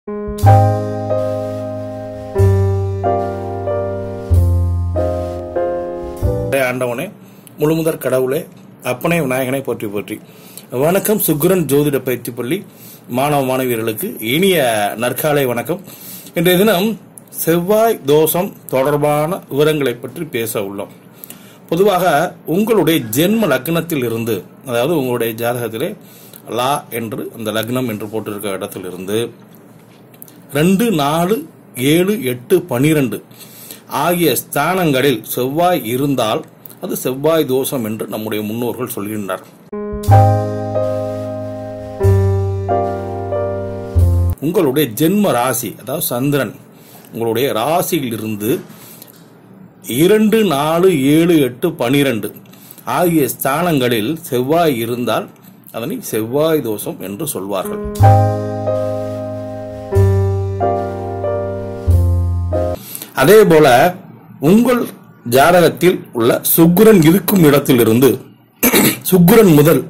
ஆண்டவனே முழுமுதற் கடவுளே அப்பனே விநாயகனை போற்றி போற்றி வணக்கம் சுக்ரன் ஜோதிட பயிற்சி பள்ளி மாணவ மாணவியர்களுக்கு இனிய நற்காலை வணக்கம் இன்றைய தினம் செவ்வாய் தோஷம் தொடர்பான விவரங்களை பற்றி பேச உள்ளோம் பொதுவாக உங்களுடைய ஜென்ம லக்னத்தில் இருந்து அதாவது உங்களுடைய ஜாதகத்திலே லா என்று அந்த லக்னம் என்று போட்டிருக்க இடத்திலிருந்து ரெண்டு நாலு ஏழு எட்டு பனிரெண்டு ஆகிய ஸ்தானங்களில் செவ்வாய் இருந்தால் அது செவ்வாய் தோஷம் என்று நம்முடைய முன்னோர்கள் சொல்கின்றனர் உங்களுடைய ஜென்ம ராசி அதாவது சந்திரன் உங்களுடைய ராசியில் இருந்து இரண்டு நாலு ஏழு எட்டு பனிரெண்டு ஆகிய ஸ்தானங்களில் செவ்வாய் இருந்தால் அதனை செவ்வாய் தோஷம் என்று சொல்வார்கள் அதே போல உங்கள் ஜாதகத்தில் உள்ள சுக்கிரன் இருக்கும் இடத்திலிருந்து சுக்கிரன் முதல்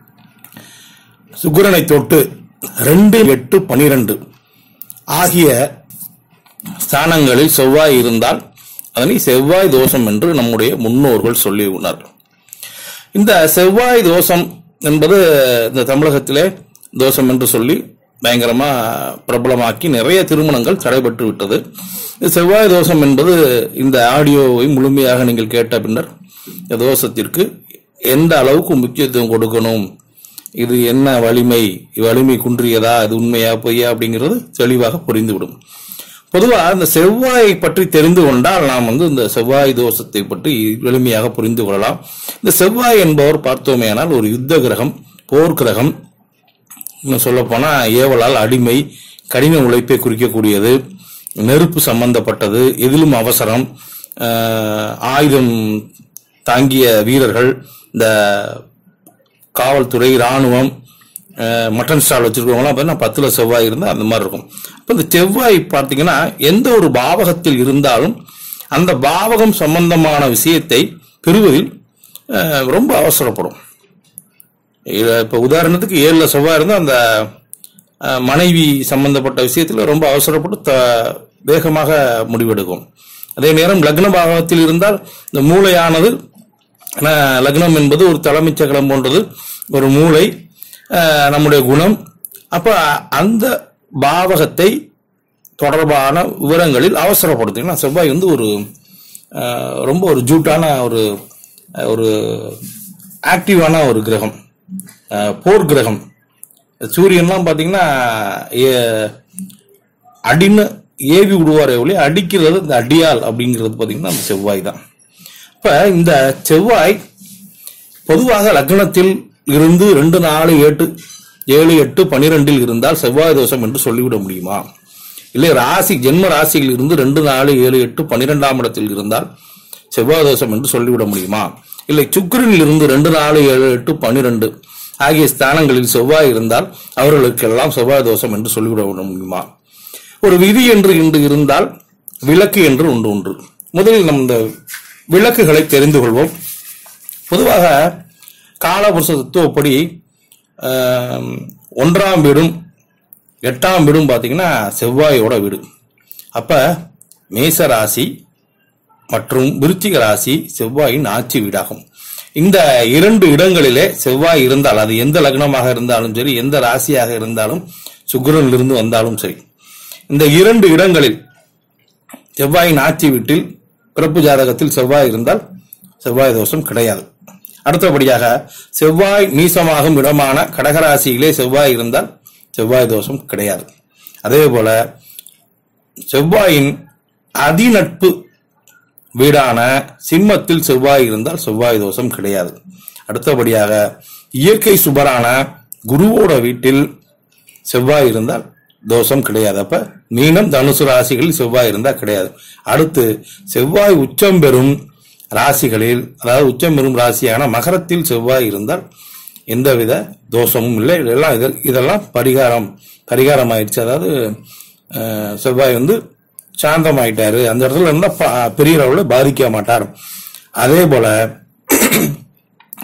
சுக்கிரனை தொட்டு ரெண்டு எட்டு பனிரெண்டு ஆகிய ஸ்தானங்களில் செவ்வாய் இருந்தால் அதனை செவ்வாய் தோஷம் என்று நம்முடைய முன்னோர்கள் சொல்லியுள்ளார் இந்த செவ்வாய் தோஷம் என்பது இந்த தமிழகத்திலே தோஷம் என்று சொல்லி பயங்கரமா பிரபலமாக்கி நிறைய திருமணங்கள் தடைபட்டு விட்டது இந்த செவ்வாய் தோஷம் என்பது இந்த ஆடியோவை முழுமையாக நீங்கள் கேட்ட பின்னர் இந்த தோஷத்திற்கு எந்த அளவுக்கு முக்கியத்துவம் கொடுக்கணும் இது என்ன வலிமை வலிமை குன்றியதா இது உண்மையா பொய்யா அப்படிங்கிறது தெளிவாக புரிந்துவிடும் பொதுவாக இந்த செவ்வாயை பற்றி தெரிந்து கொண்டால் நாம் வந்து இந்த செவ்வாய் தோஷத்தை பற்றி எளிமையாக புரிந்து கொள்ளலாம் இந்த செவ்வாய் என்பவர் பார்த்தோமேயானால் ஒரு யுத்த கிரகம் போர் கிரகம் இன்னும் சொல்லப்போனா ஏவலால் அடிமை கடின உழைப்பை குறிக்கக்கூடியது நெருப்பு சம்பந்தப்பட்டது எதிலும் அவசரம் ஆஹ், ஆயுதம் தாங்கிய வீரர்கள் இந்த காவல்துறை ராணுவம் அஹ், மட்டன் ஸ்டால் வச்சிருக்கவங்களாம் பார்த்தீங்கன்னா பத்துல செவ்வாய் இருந்தால் அந்த மாதிரி இருக்கும் அப்போ இந்த செவ்வாய் பார்த்தீங்கன்னா எந்த ஒரு பாவகத்தில் இருந்தாலும் அந்த பாவகம் சம்பந்தமான விஷயத்தை பெறுவதில் அஹ், ரொம்ப அவசரப்படும் இது இப்போ உதாரணத்துக்கு ஏழில் செவ்வாய் இருந்தால் அந்த அஹ், மனைவி சம்பந்தப்பட்ட விஷயத்தில் ரொம்ப அவசரப்பட்டு த வேகமாக முடிவெடுக்கும் அதே நேரம் லக்ன பாகத்தில் இருந்தால் இந்த மூளையானது ஏன்னா லக்னம் என்பது ஒரு தலைமைச் சக்கரம் போன்றது ஒரு மூளை அஹ், நம்முடைய குணம் அப்ப அந்த பாவகத்தை தொடர்பான விவரங்களில் அவசரப்படுத்தும் செவ்வாய் வந்து ஒரு அஹ், ரொம்ப ஒரு ஜூட்டான ஒரு அஹ், ஒரு ஆக்டிவான ஒரு கிரகம் அஹ், போர் கிரகம் சூரியன்லாம் பார்த்தீங்கன்னா ஏ- அடின்னு ஏவி விடுவாரே ஒளி அடிக்கிறது இந்த அடியால் அப்படிங்கிறது பார்த்தீங்கன்னா அந்த செவ்வாய் தான் இப்ப இந்த செவ்வாய் பொதுவாக லக்னத்தில் இருந்து ரெண்டு நாலு எட்டு ஏழு எட்டு பனிரெண்டில் இருந்தால் செவ்வாய் தோஷம் என்று சொல்லிவிட முடியுமா இல்லை ராசி ஜென்ம ராசியில் இருந்து ரெண்டு நாலு ஏழு எட்டு பனிரெண்டாம் இடத்தில் இருந்தால் செவ்வாய் தோஷம் என்று சொல்லிவிட முடியுமா இல்லை சுக்கிரனில் இருந்து ரெண்டு நாலு ஏழு எட்டு பனிரெண்டு ஆகிய ஸ்தானங்களில் செவ்வாய் இருந்தால் அவர்களுக்கெல்லாம் செவ்வாய் தோஷம் என்று சொல்லிவிட முடியுமா ஒரு விதி என்று இன்று இருந்தால் விளக்கு என்று ஒன்று உண்டு முதலில் நம் இந்த விளக்குகளை தெரிந்து கொள்வோம் பொதுவாக காலபுருஷ தத்துவப்படி ஆம், ஒன்றாம் வீடும் எட்டாம் வீடும் பார்த்தீங்கன்னா செவ்வாயோட வீடு அப்ப மேச ராசி மற்றும் விருச்சிக ராசி செவ்வாயின் ஆட்சி வீடாகும் இந்த இரண்டு இடங்களிலே செவ்வாய் இருந்தால் அது எந்த லக்னமாக இருந்தாலும் சரி எந்த ராசியாக இருந்தாலும் சுக்கிரனிலிருந்து வந்தாலும் சரி இந்த இரண்டு இடங்களில் செவ்வாயின் ஆட்சி வீட்டில் பிறப்பு ஜாதகத்தில் செவ்வாய் இருந்தால் செவ்வாய் தோஷம் கிடையாது அடுத்தபடியாக செவ்வாய் நீசமாகும் இடமான கடகராசியிலே செவ்வாய் இருந்தால் செவ்வாய் தோஷம் கிடையாது அதே போல செவ்வாயின் அதிநட்பு வீடான சிம்மத்தில் செவ்வாய் இருந்தால் செவ்வாய் தோஷம் கிடையாது அடுத்தபடியாக இயற்கை சுபரான குருவோட வீட்டில் செவ்வாய் இருந்தால் தோஷம் கிடையாது அப்ப மீனம் தனுசு ராசிகளில் செவ்வாய் இருந்தால் கிடையாது அடுத்து செவ்வாய் உச்சம் பெறும் ராசிகளில் அதாவது உச்சம் பெறும் ராசியான மகரத்தில் செவ்வாய் இருந்தால் எந்தவித தோஷமும் இல்லை இதெல்லாம் இது- இதெல்லாம் பரிகாரம் பரிகாரம் ஆயிடுச்சு அதாவது அஹ், செவ்வாய் வந்து சாந்தமாயிட்டாரு அந்த இடத்துல இருந்தா ப- பெரிய அளவில் பாதிக்க மாட்டார் அதே போல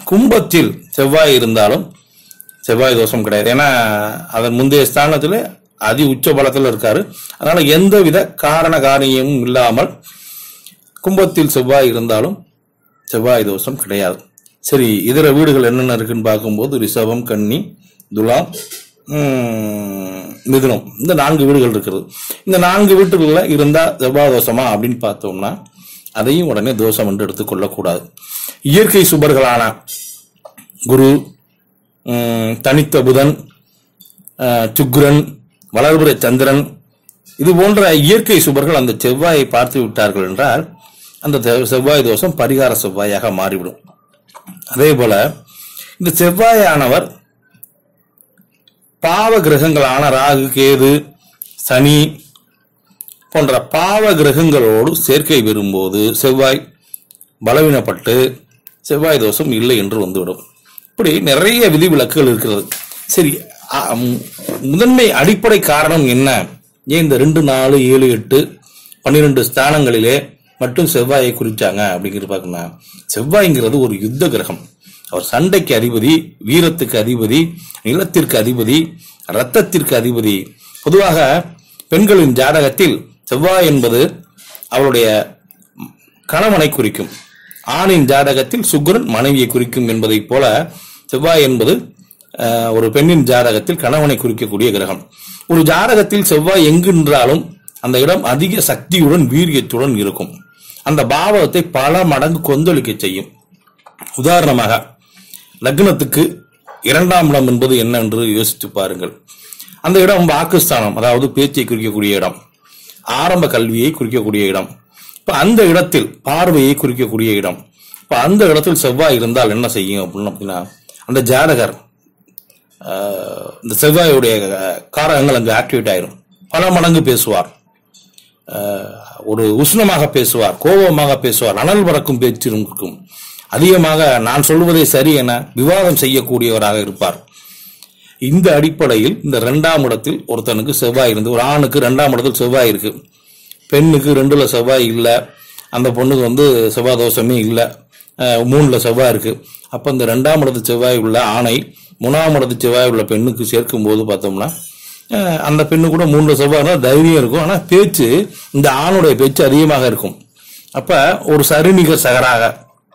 கும்பத்தில் செவ்வாய் இருந்தாலும் செவ்வாய் தோஷம் கிடையாது ஏன்னா அதன் முந்தைய ஸ்தானத்தில் அதி உச்ச பலத்தில் இருக்காரு அதனால எந்தவித காரண காரியமும் இல்லாமல் கும்பத்தில் செவ்வாய் இருந்தாலும் செவ்வாய் தோஷம் கிடையாது சரி இதர வீடுகள் என்னென்ன இருக்குன்னு பார்க்கும்போது ரிஷபம் கன்னி துலாம் உம், மிதுனம் இந்த நான்கு வீடுகள் இருக்கிறது இந்த நான்கு வீட்டுகளில் இருந்தா செவ்வாய் தோஷமா அப்படின்னு பார்த்தோம்னா அதையும் உடனே தோஷம் என்று எடுத்துக்கொள்ளக்கூடாது இயற்கை சுபர்களான குரு உம், தனித்த புதன் அஹ், சுக்கிரன் வளர்புற சந்திரன் இது போன்ற இயற்கை சுபர்கள் அந்த செவ்வாயை பார்த்து விட்டார்கள் என்றால் அந்த தெ- செவ்வாய் தோஷம் பரிகார செவ்வாயாக மாறிவிடும் அதே போல இந்த செவ்வாயானவர் பாவ கிரகங்களான ராகு கேது சனி போன்ற பாவ கிரகங்களோடு சேர்க்கை பெறும்போது செவ்வாய் பலவீனப்பட்டு செவ்வாய் தோஷம் இல்லை என்று வந்துவிடும் இப்படி நிறைய விதிவிலக்குகள் இருக்கிறது சரி அ, ம், முதன்மை அடிப்படை காரணம் என்ன ஏன் இந்த ரெண்டு நாலு ஏழு எட்டு பன்னிரெண்டு ஸ்தானங்களிலே மட்டும் செவ்வாயை குறிச்சாங்க அப்படிங்கிறது பார்க்கணும் செவ்வாய்ங்கிறது ஒரு யுத்த கிரகம் அவர் சண்டைக்கு அதிபதி வீரத்துக்கு அதிபதி நிலத்திற்கு அதிபதி ரத்தத்திற்கு அதிபதி பொதுவாக பெண்களின் ஜாதகத்தில் செவ்வாய் என்பது அவளுடைய கணவனை குறிக்கும் ஆணின் ஜாதகத்தில் சுக்கிரன் மனைவியை குறிக்கும் என்பதைப் போல செவ்வாய் என்பது அஹ், ஒரு பெண்ணின் ஜாதகத்தில் கணவனை குறிக்கக்கூடிய கிரகம் ஒரு ஜாதகத்தில் செவ்வாய் எங்கு நின்றாலும் அந்த இடம் அதிக சக்தியுடன் வீரியத்துடன் இருக்கும் அந்த பாவகத்தை பல மடங்கு கொந்தளிக்க செய்யும் உதாரணமாக லக்னத்துக்கு இரண்டாம் இடம் என்பது என்ன என்று யோசித்து பாருங்கள் அந்த இடம் வாக்குஸ்தானம் அதாவது பேச்சை குறிக்கக்கூடிய இடம் ஆரம்ப கல்வியை குறிக்கக்கூடிய இடம் இப்ப அந்த இடத்தில் பார்வையை குறிக்கக்கூடிய இடம் இப்ப அந்த இடத்தில் செவ்வாய் இருந்தால் என்ன செய்யும் அப்படின்னு அப்படின்னா அந்த ஜாதகர் ஆஹ், இந்த செவ்வாயுடைய அஹ், காரகங்கள் அங்கு ஆக்டிவேட் ஆயிரும் பல மடங்கு பேசுவார் ஆஹ், ஒரு உஷ்ணமாக பேசுவார் கோபமாக பேசுவார் அனல் பறக்கும் பேச்சு இருக்கும் அதிகமாக நான் சொல்வதே சரி என விவாதம் செய்யக்கூடியவராக இருப்பார் இந்த அடிப்படையில் இந்த இரண்டாம் இடத்தில் ஒருத்தனுக்கு செவ்வாய் இருந்து ஒரு ஆணுக்கு இரண்டாம் இடத்தில் செவ்வாய் இருக்கு பெண்ணுக்கு ரெண்டுல செவ்வாய் இல்லை அந்த பொண்ணுக்கு வந்து செவ்வாய் தோஷமே இல்லை அஹ் மூணுல செவ்வாய் இருக்கு அப்ப இந்த ரெண்டாம் இடத்து செவ்வாய் உள்ள ஆணை மூணாம் இடத்து செவ்வாய் உள்ள பெண்ணுக்கு சேர்க்கும் போது பார்த்தோம்னா அஹ் அந்த பெண்ணு கூட மூணுல செவ்வாய் இருந்தா தைரியம் இருக்கும் ஆனா பேச்சு இந்த ஆணுடைய பேச்சு அதிகமாக இருக்கும் அப்ப ஒரு சரிநிகர் சகராக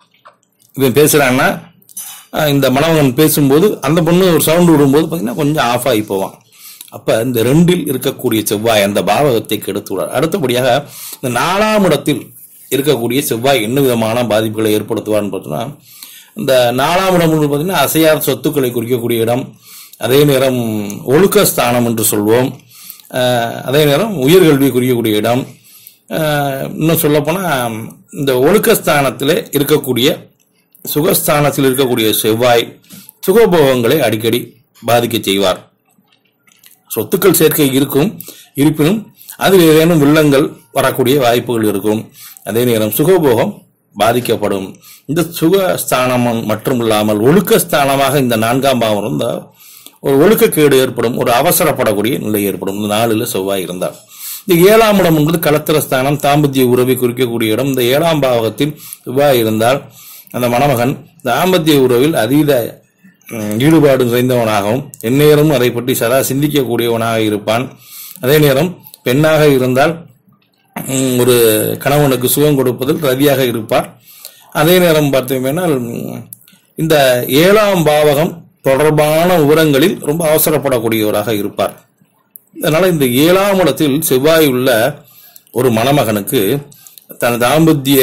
இவன் பேசுறான்னா அஹ் இந்த மணவன் பேசும்போது அந்த பொண்ணு ஒரு சவுண்ட் விடும்போது பார்த்தீங்கன்னா கொஞ்சம் ஆஃப் ஆகி போவான் அப்ப இந்த ரெண்டில் இருக்கக்கூடிய செவ்வாய் அந்த பாவகத்தை கெடுத்து விடார் அடுத்தபடியாக இந்த நாலாம் இடத்தில் இருக்கக்கூடிய செவ்வாய் என்ன விதமான பாதிப்புகளை ஏற்படுத்துவார்னு பார்த்தோம்னா இந்த நாலாம் இடம் வந்து பார்த்தீங்கன்னா அசையார் சொத்துக்களை குறிக்கக்கூடிய இடம் அதே நேரம் ஒழுக்க ஸ்தானம் என்று சொல்வோம் அஹ் அதே நேரம் உயர்கல்வி குறிக்கக்கூடிய இடம் அஹ் இன்னும் சொல்லப்போனால் இந்த ஒழுக்கஸ்தானத்திலே இருக்கக்கூடிய சுகஸ்தானத்தில் இருக்கக்கூடிய செவ்வாய் சுகபோகங்களை அடிக்கடி பாதிக்க செய்வார் சொத்துக்கள் சேர்க்கை இருக்கும் இருப்பினும் அதில் ஏதேனும் வில்லங்கள் வரக்கூடிய வாய்ப்புகள் இருக்கும் அதே நேரம் சுகபோகம் பாதிக்கப்படும் இந்த சுகஸ்தானம் மட்டும் இல்லாமல் ஒழுக்கஸ்தானமாக இந்த நான்காம் பாவம் இருந்தால் ஒரு ஒழுக்கக்கேடு ஏற்படும் ஒரு அவசரப்படக்கூடிய நிலை ஏற்படும் இந்த நாளில் செவ்வாய் இருந்தால் இந்த ஏழாம் இடம் என்பது கலத்திரஸ்தானம் தாம்பத்திய உறவை குறிக்கக்கூடிய இடம் இந்த ஏழாம் பாவகத்தில் செவ்வாய் இருந்தால் அந்த மணமகன் தாம்பத்திய உறவில் அதீத ம், ஈடுபாடு நிறைந்தவனாகவும் எந்நேரமும் அதை பற்றி சதா சிந்திக்கக்கூடியவனாக இருப்பான் அதே நேரம் பெண்ணாக இருந்தால் ம், ஒரு கணவனுக்கு சுகம் கொடுப்பதில் ரதியாக இருப்பார் அதே நேரம் பார்த்தீங்கன்னா ம், இந்த ஏழாம் பாவகம் தொடர்பான விவரங்களில் ரொம்ப அவசரப்படக்கூடியவராக இருப்பார் அதனால இந்த ஏழாம் இடத்தில் செவ்வாய் உள்ள ஒரு மணமகனுக்கு தன் தாம்பத்திய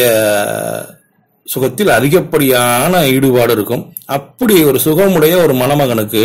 சுகத்தில் அதிகப்படியான ஈடுபாடு இருக்கும் அப்படி ஒரு சுகமுடைய ஒரு மணமகனுக்கு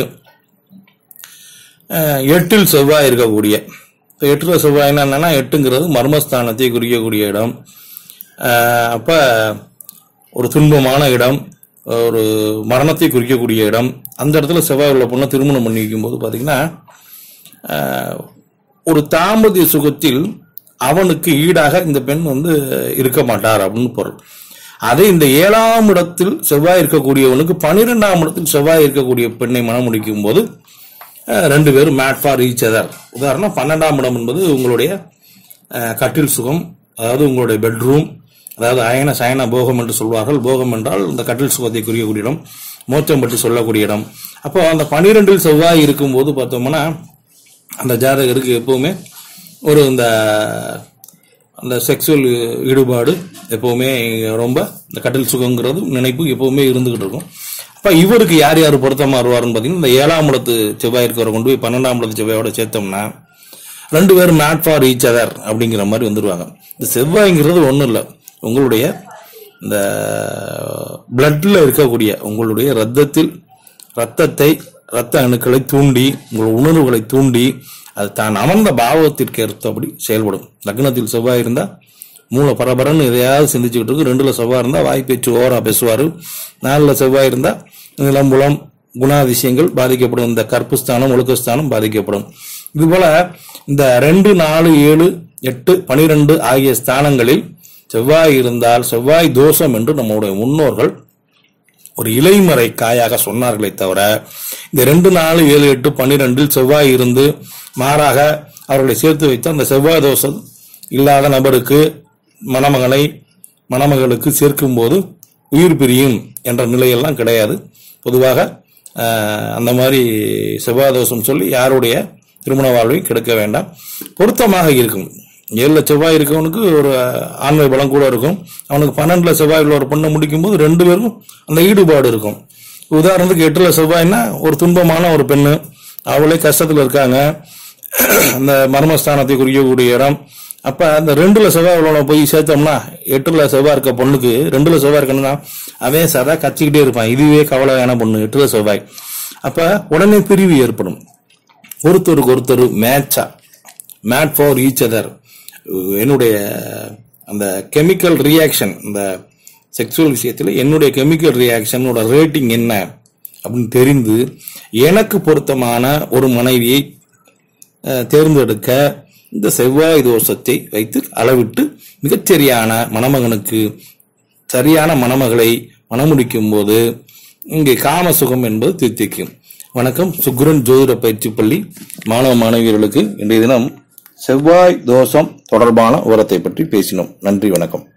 அஹ், எட்டில் செவ்வாய் இருக்கக்கூடிய இப்போ எட்டில் செவ்வாய்னா என்னன்னா எட்டுங்கிறது மர்மஸ்தானத்தை குறிக்கக்கூடிய இடம் அஹ், அப்ப ஒரு துன்பமான இடம் ஒரு மரணத்தை குறிக்கக்கூடிய இடம் அந்த இடத்துல செவ்வாய் உள்ள பொண்ணை திருமணம் பண்ணி வைக்கும்போது பார்த்தீங்கன்னா ஆஹ், ஒரு தாம்பத்திய சுகத்தில் அவனுக்கு ஈடாக இந்த பெண் வந்து இருக்க மாட்டார் அப்படின்னு பொருள் அதே இந்த ஏழாம் இடத்தில் செவ்வாய் இருக்கக்கூடியவனுக்கு பன்னிரெண்டாம் இடத்தில் செவ்வாய் இருக்கக்கூடிய பெண்ணை மனம் முடிக்கும் போது ஆஹ், ரெண்டு பேரும் மேட் ஃபார் ஈச் அதர் உதாரணம் பன்னெண்டாம் இடம் என்பது உங்களுடைய ஆஹ், கட்டில் சுகம் அதாவது உங்களுடைய பெட்ரூம் அதாவது அயன சயன போகம் என்று சொல்வார்கள் போகம் என்றால் இந்த கட்டில் சுகத்தை குறிக்கக்கூடிய இடம் மோச்சம் பற்றி சொல்லக்கூடிய இடம் அப்போ அந்த பனிரெண்டில் செவ்வாய் இருக்கும்போது பார்த்தோம்னா அந்த ஜாதகருக்கு எப்பவுமே ஒரு இந்த அந்த செக்ஸுவல் ஈடுபாடு எப்பவுமே ரொம்ப இந்த கட்டில் சுகங்கிறது நினைப்பு எப்பவுமே இருந்துகிட்டு இருக்கும் அப்ப இவருக்கு யார் யார் பொருத்தமா வருவாருன்னு பார்த்தீங்கன்னா இந்த ஏழாம் இடத்து செவ்வாய் இருக்கிறவரை கொண்டு போய் பன்னெண்டாம் இடத்து செவ்வாயோட சேர்த்தோம்னா ரெண்டு பேரும் மேட் ஃபார் ஈச் அதர் அப்படிங்கிற மாதிரி வந்துருவாங்க இந்த செவ்வாய்ங்கிறது ஒன்றும் இல்லை உங்களுடைய இந்த பிளட்ல இருக்கக்கூடிய உங்களுடைய ரத்தத்தில் ரத்தத்தை ரத்த அணுக்களை தூண்டி உங்கள் உணர்வுகளை தூண்டி அது தான் அமர்ந்த பாவத்திற்கு ஏற்றபடி செயல்படும் லக்னத்தில் செவ்வாய் இருந்தா மூளை பரபரன்னு எதையாவது சிந்திச்சுக்கிட்டு இருக்கு ரெண்டுல செவ்வாய் இருந்தா வாய் பேச்சு ஓவரா பேசுவாரு நாலுல செவ்வாய் இருந்தா நிலம்புலம் குணாதிசயங்கள் பாதிக்கப்படும் இந்த கற்புஸ்தானம் ஒழுக்கஸ்தானம் பாதிக்கப்படும் இதுபோல இந்த ரெண்டு நாலு ஏழு எட்டு பனிரெண்டு ஆகிய ஸ்தானங்களில் செவ்வாய் இருந்தால் செவ்வாய் தோஷம் என்று நம்முடைய முன்னோர்கள் ஒரு இலைமறை காயாக சொன்னார்களே தவிர இந்த ரெண்டு நாலு ஏழு எட்டு பன்னிரெண்டில் செவ்வாய் இருந்து மாறாக அவர்களை சேர்த்து வைத்து அந்த செவ்வாய் தோஷம் இல்லாத நபருக்கு மணமகனை மணமகளுக்கு சேர்க்கும் போது உயிர் பிரியும் என்ற நிலையெல்லாம் கிடையாது பொதுவாக ஆஹ், அந்த மாதிரி செவ்வாய் தோஷம் சொல்லி யாருடைய திருமண வாழ்வையும் கெடுக்க வேண்டாம் பொருத்தமாக இருக்கும் ஏழுல செவ்வாய் இருக்கவனுக்கு ஒரு ஆண்மை பலம் கூட இருக்கும் அவனுக்கு பன்னெண்டுல செவ்வாய் உள்ள ஒரு பொண்ணை முடிக்கும் போது ரெண்டு பேருக்கும் அந்த ஈடுபாடு இருக்கும் உதாரணத்துக்கு எட்டுல செவ்வாய்னா ஒரு துன்பமான ஒரு பெண்ணு அவளே கஷ்டத்துல இருக்காங்க அந்த மர்மஸ்தானத்தை குறிக்கக்கூடிய இடம் அப்ப அந்த ரெண்டுல செவ்வாய் உள்ளவனை போய் சேர்த்தோம்னா எட்டுல செவ்வாய் இருக்க பொண்ணுக்கு ரெண்டுல செவ்வாய் இருக்கணும்னா அவன் சதா கத்திக்கிட்டே இருப்பான் இதுவே கவலையான பொண்ணு எட்டுல செவ்வாய் அப்ப உடனே பிரிவு ஏற்படும் ஒருத்தருக்கு ஒருத்தர் மேட்சா மேட் ஃபார் ஈச் அதர் என்னுடைய அந்த கெமிக்கல் ரியாக்ஷன் இந்த செக்ஸுவல் விஷயத்தில் என்னுடைய கெமிக்கல் ரியாக்ஷனோட ரேட்டிங் என்ன அப்படின்னு தெரிந்து எனக்கு பொருத்தமான ஒரு மனைவியை அஹ், தேர்ந்தெடுக்க இந்த செவ்வாய் தோஷத்தை வைத்து அளவிட்டு மிகச்சரியான மணமகனுக்கு சரியான மணமகளை மணமுடிக்கும் போது இங்கே காம சுகம் என்பது தித்திக்கும் வணக்கம் சுக்ரன் ஜோதிட பயிற்சி பள்ளி மாணவ மாணவியர்களுக்கு இன்றைய தினம் செவ்வாய் தோஷம் தொடர்பான விவரத்தை பற்றி பேசினோம் நன்றி வணக்கம்